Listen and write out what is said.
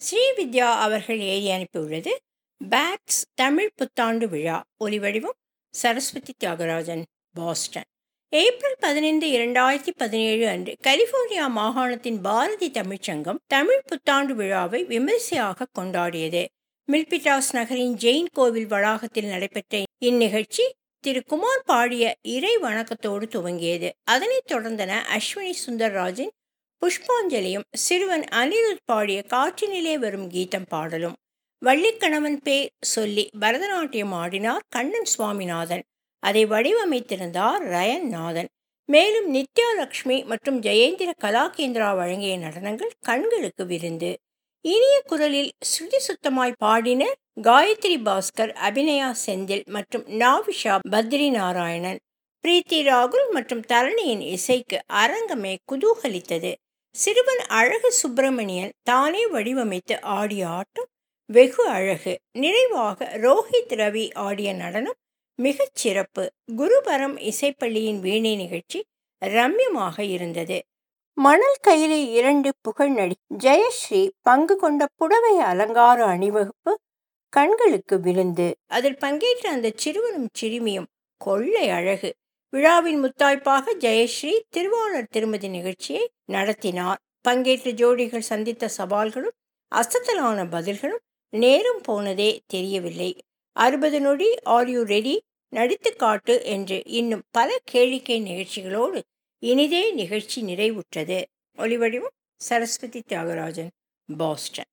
ஸ்ரீவித்யா அவர்கள் எழுதி அனுப்பியுள்ளது பேக்ஸ் தமிழ் புத்தாண்டு விழா ஒலிவடிவம் சரஸ்வதி தியாகராஜன் பாஸ்டன் ஏப்ரல் பதினைந்து இரண்டாயிரத்தி பதினேழு அன்று கலிபோர்னியா மாகாணத்தின் பாரதி தமிழ்ச்சங்கம் தமிழ் புத்தாண்டு விழாவை விமரிசையாக கொண்டாடியது மில்பிட்டாஸ் நகரின் ஜெயின் கோவில் வளாகத்தில் நடைபெற்ற இந்நிகழ்ச்சி திரு குமார் பாடிய இறை வணக்கத்தோடு துவங்கியது அதனைத் தொடர்ந்தன அஸ்வினி சுந்தர்ராஜின் புஷ்பாஞ்சலியும் சிறுவன் அனிருத் பாடிய காற்றினிலே வரும் கீதம் பாடலும் வள்ளிக்கணவன் பேர் சொல்லி பரதநாட்டியம் ஆடினார் கண்ணன் சுவாமிநாதன் அதை வடிவமைத்திருந்தார் ரயன் நாதன் மேலும் நித்யா லக்ஷ்மி மற்றும் ஜெயேந்திர கலாகேந்திரா வழங்கிய நடனங்கள் கண்களுக்கு விருந்து இனிய குரலில் ஸ்ருதி சுத்தமாய் பாடினர் காயத்ரி பாஸ்கர் அபிநயா செந்தில் மற்றும் நாவிஷா பத்ரி நாராயணன் பிரீத்தி ராகுல் மற்றும் தரணியின் இசைக்கு அரங்கமே குதூகலித்தது சிறுவன் அழகு சுப்பிரமணியன் தானே வடிவமைத்து ஆடிய ஆட்டம் வெகு அழகு நிறைவாக ரோஹித் ரவி ஆடிய நடனம் மிகச் சிறப்பு குருபரம் இசைப்பள்ளியின் வீணை நிகழ்ச்சி ரம்யமாக இருந்தது மணல் கையிலே இரண்டு புகழ் நடி ஜெயஸ்ரீ பங்கு கொண்ட புடவை அலங்கார அணிவகுப்பு கண்களுக்கு விருந்து அதில் பங்கேற்ற அந்த சிறுவனும் சிறுமியும் கொள்ளை அழகு விழாவின் முத்தாய்ப்பாக ஜெயஸ்ரீ திருவாளர் திருமதி நிகழ்ச்சியை நடத்தினார் பங்கேற்ற ஜோடிகள் சந்தித்த சவால்களும் அசத்தலான பதில்களும் நேரம் போனதே தெரியவில்லை அறுபது நொடி ஆர் யூ ரெடி நடித்து காட்டு என்று இன்னும் பல கேளிக்கை நிகழ்ச்சிகளோடு இனிதே நிகழ்ச்சி நிறைவுற்றது ஒளிவடிவம் சரஸ்வதி தியாகராஜன் பாஸ்டன்